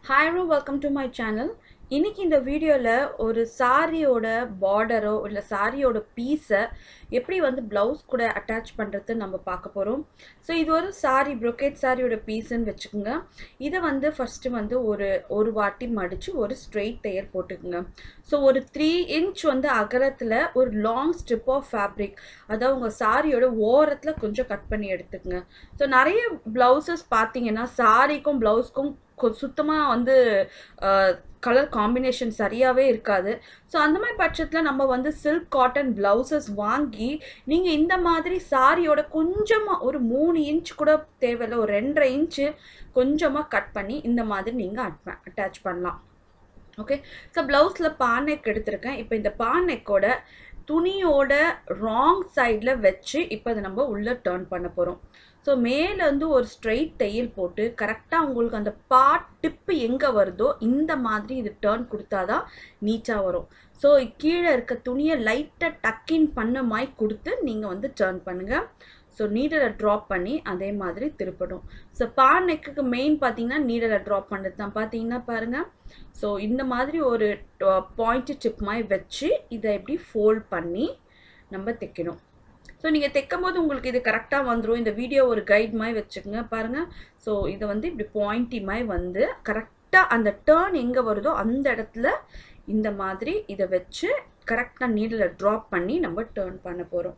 hi ரோ welcome to my channel இன்னைக்கு இந்த வீடியோவில் ஒரு சாரியோட பார்டரோ இல்லை சாரியோட பீஸை எப்படி வந்து ப்ளவுஸ் கூட அட்டாச் பண்ணுறது நம்ம பார்க்க போகிறோம் ஸோ இது ஒரு சாரி brocade சாரியோட பீஸுன்னு வச்சுக்கோங்க இதை வந்து ஃபஸ்ட்டு வந்து ஒரு ஒரு வாட்டி மடித்து ஒரு ஸ்ட்ரெயிட் தையல் போட்டுக்குங்க ஸோ ஒரு த்ரீ இன்ச் வந்து அகலத்தில் ஒரு லாங் ஸ்ட்ரிப் ஆஃப் ஃபேப்ரிக் அதாவது உங்கள் சாரியோட ஓரத்தில் கொஞ்சம் கட் பண்ணி எடுத்துக்கங்க ஸோ நிறைய ப்ளவுசஸ் பார்த்தீங்கன்னா சாரிக்கும் ப்ளவுஸ்க்கும் சுத்தமாக வந்து கலர் காம்பினேஷன் சரியாகவே இருக்காது ஸோ அந்த மாதிரி பட்சத்தில் நம்ம வந்து சில்க் காட்டன் ப்ளவுசஸ் வாங்கி நீங்கள் இந்த மாதிரி சாரியோட கொஞ்சமாக ஒரு மூணு இன்ச் கூட தேவையில்லை ஒரு ரெண்டரை இன்ச்சு கொஞ்சமாக கட் பண்ணி இந்த மாதிரி நீங்கள் அட்டாச் பண்ணலாம் ஓகே ஸோ ப்ளவுஸில் பானெக் எடுத்திருக்கேன் இப்போ இந்த பானெக்கோட துணியோட ராங் சைடில் வச்சு இப்போ அதை நம்ம உள்ளே டேர்ன் பண்ண போகிறோம் ஸோ மேலேருந்து ஒரு ஸ்ட்ரெயிட் தையல் போட்டு கரெக்டாக உங்களுக்கு அந்த பாட் டிப்பு எங்கே வருதோ இந்த மாதிரி இது டேர்ன் கொடுத்தாதான் நீட்டாக வரும் ஸோ கீழே இருக்க துணியை லைட்டாக டக்கின் பண்ண மாதிரி கொடுத்து நீங்கள் வந்து டேர்ன் பண்ணுங்கள் ஸோ நீடலை ட்ராப் பண்ணி அதே மாதிரி திருப்படும் ஸோ பா நெக்குக்கு மெயின் பார்த்தீங்கன்னா நீடலை ட்ராப் பண்ணுறது தான் பார்த்தீங்கன்னா பாருங்கள் ஸோ இந்த மாதிரி ஒரு பாயிண்ட் டிப் மாதிரி வச்சு இதை எப்படி ஃபோல்ட் பண்ணி நம்ம தைக்கணும் ஸோ நீங்கள் தைக்கும் போது உங்களுக்கு இது கரெக்டாக வந்துடும் இந்த வீடியோ ஒரு கைட் மாதிரி வச்சுக்கோங்க பாருங்கள் ஸோ இதை வந்து இப்படி பாயிண்டி மாதிரி வந்து கரெக்டாக அந்த டேர்ன் எங்கே வருதோ அந்த இடத்துல இந்த மாதிரி இதை வச்சு கரெக்டாக நீடில் ட்ராப் பண்ணி நம்ம டேர்ன் பண்ண போகிறோம்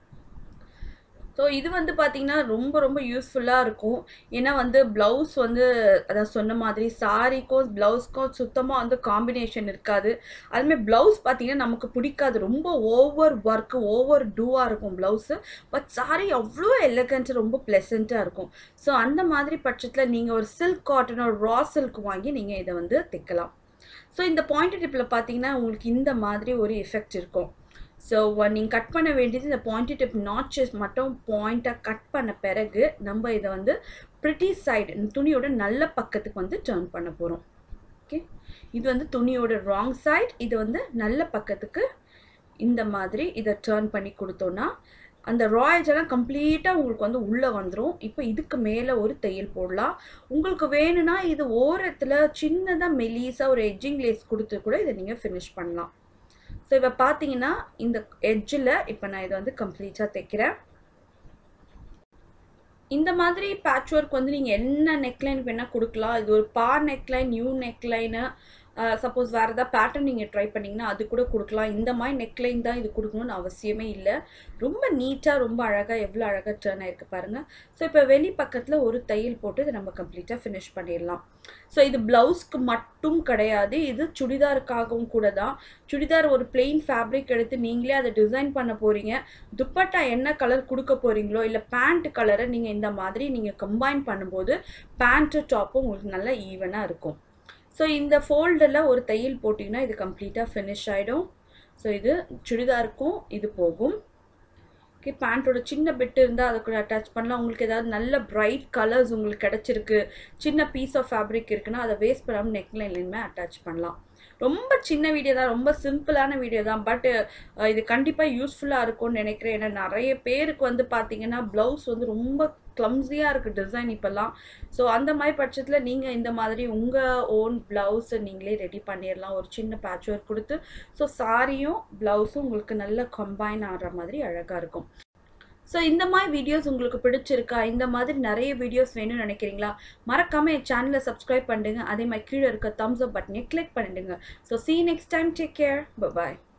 ஸோ இது வந்து பார்த்திங்கன்னா ரொம்ப ரொம்ப யூஸ்ஃபுல்லாக இருக்கும் ஏன்னா வந்து ப்ளவுஸ் வந்து அதான் சொன்ன மாதிரி சாரிக்கும் ப்ளவுஸ்க்கும் சுத்தமாக வந்து காம்பினேஷன் இருக்காது அதுமாதிரி ப்ளவுஸ் பார்த்திங்கன்னா நமக்கு பிடிக்காது ரொம்ப ஓவர் ஒர்க்கு ஓவர் டூவாக இருக்கும் ப்ளவுஸு பட் சாரி அவ்வளோ எலகன்ஸ் ரொம்ப ப்ளசண்ட்டாக இருக்கும் ஸோ அந்த மாதிரி பட்சத்தில் நீங்கள் ஒரு சில்க் காட்டன் ஒரு ரா சில்க் வாங்கி நீங்கள் இதை வந்து தைக்கலாம் ஸோ இந்த பாயிண்ட் டிப்பில் பார்த்தீங்கன்னா உங்களுக்கு இந்த மாதிரி ஒரு எஃபெக்ட் இருக்கும் ஸோ நீங்கள் கட் பண்ண வேண்டியது இந்த பாயிண்ட் டிப் நாச்சஸ் மட்டும் பாயிண்ட்டாக கட் பண்ண பிறகு நம்ம இதை வந்து ப்ரிட்டி சைடு துணியோட நல்ல பக்கத்துக்கு வந்து டேர்ன் பண்ண போகிறோம் ஓகே இது வந்து துணியோட ராங் சைட் இது வந்து நல்ல பக்கத்துக்கு இந்த மாதிரி இதை டேர்ன் பண்ணி கொடுத்தோன்னா அந்த ராயல்ஸ் எல்லாம் கம்ப்ளீட்டாக உங்களுக்கு வந்து உள்ளே வந்துடும் இப்போ இதுக்கு மேலே ஒரு தையல் போடலாம் உங்களுக்கு வேணும்னா இது ஓரத்தில் சின்னதாக மெலீஸாக ஒரு எட்ஜிங் லேஸ் கொடுத்து கூட இதை நீங்கள் ஃபினிஷ் பண்ணலாம் ஸோ இப்போ பார்த்தீங்கன்னா இந்த எட்ஜில் இப்போ நான் இதை வந்து கம்ப்ளீட்டாக தைக்கிறேன் இந்த மாதிரி பேட்ச் ஒர்க் வந்து நீங்கள் என்ன நெக்லைன் வேணால் கொடுக்கலாம் இது ஒரு பா நெக்லைன் நியூ நெக்லைனு சப்போஸ் வேறு ஏதாவது பேட்டர்ன் நீங்கள் ட்ரை பண்ணிங்கன்னா அது கூட கொடுக்கலாம் இந்த மாதிரி நெக்லைன் தான் இது கொடுக்கணும்னு அவசியமே இல்லை ரொம்ப நீட்டாக ரொம்ப அழகாக எவ்வளோ அழகாக டேர்ன் ஆயிருக்கு பாருங்கள் ஸோ இப்போ வெளி பக்கத்தில் ஒரு தையல் போட்டு இதை நம்ம கம்ப்ளீட்டாக ஃபினிஷ் பண்ணிடலாம் ஸோ இது ப்ளவுஸ்க்கு மட்டும் கிடையாது இது சுடிதாருக்காகவும் கூட தான் சுடிதார் ஒரு பிளெயின் ஃபேப்ரிக் எடுத்து நீங்களே அதை டிசைன் பண்ண போகிறீங்க துப்பட்டா என்ன கலர் கொடுக்க போகிறீங்களோ இல்லை பேண்ட் கலரை நீங்கள் இந்த மாதிரி நீங்கள் கம்பைன் பண்ணும்போது பேண்ட்டு டாப்பும் உங்களுக்கு நல்லா ஈவனாக இருக்கும் ஸோ இந்த ஃபோல்டில் ஒரு தையல் போட்டிங்கன்னா இது கம்ப்ளீட்டாக ஃபினிஷ் ஆகிடும் ஸோ இது சுடிதாருக்கும் இது போகும் ஓகே பேண்ட்டோட சின்ன பிட்டு இருந்தால் அதை கூட அட்டாச் பண்ணலாம் உங்களுக்கு ஏதாவது நல்ல பிரைட் கலர்ஸ் உங்களுக்கு கிடச்சிருக்கு சின்ன பீஸ் ஆஃப் ஃபேப்ரிக் இருக்குன்னா அதை வேஸ்ட் பண்ணாமல் நெக்லைன்லையுமே அட்டாச் பண்ணலாம் ரொம்ப சின்ன வீடியோ தான் ரொம்ப சிம்பிளான வீடியோ தான் பட் இது கண்டிப்பாக யூஸ்ஃபுல்லாக இருக்கும்னு நினைக்கிறேன் ஏன்னா நிறைய பேருக்கு வந்து பார்த்தீங்கன்னா ப்ளவுஸ் வந்து ரொம்ப க்ளம்ஸியாக இருக்குது டிசைன் இப்போல்லாம் ஸோ அந்த மாதிரி பட்சத்தில் நீங்கள் இந்த மாதிரி உங்கள் ஓன் ப்ளவுஸை நீங்களே ரெடி பண்ணிடலாம் ஒரு சின்ன பேட்ச் ஒர்க் கொடுத்து ஸோ சாரியும் ப்ளவுஸும் உங்களுக்கு நல்ல கம்பைன் ஆகிற மாதிரி அழகாக இருக்கும் ஸோ இந்த மாதிரி வீடியோஸ் உங்களுக்கு பிடிச்சிருக்கா இந்த மாதிரி நிறைய வீடியோஸ் வேணும்னு நினைக்கிறீங்களா மறக்காமல் என் சேனலை சப்ஸ்கிரைப் பண்ணிடுங்க அதே மாதிரி கீழே இருக்க தம்ஸ் அப் பட்டனை கிளிக் பண்ணிடுங்க so see next time take care பாய்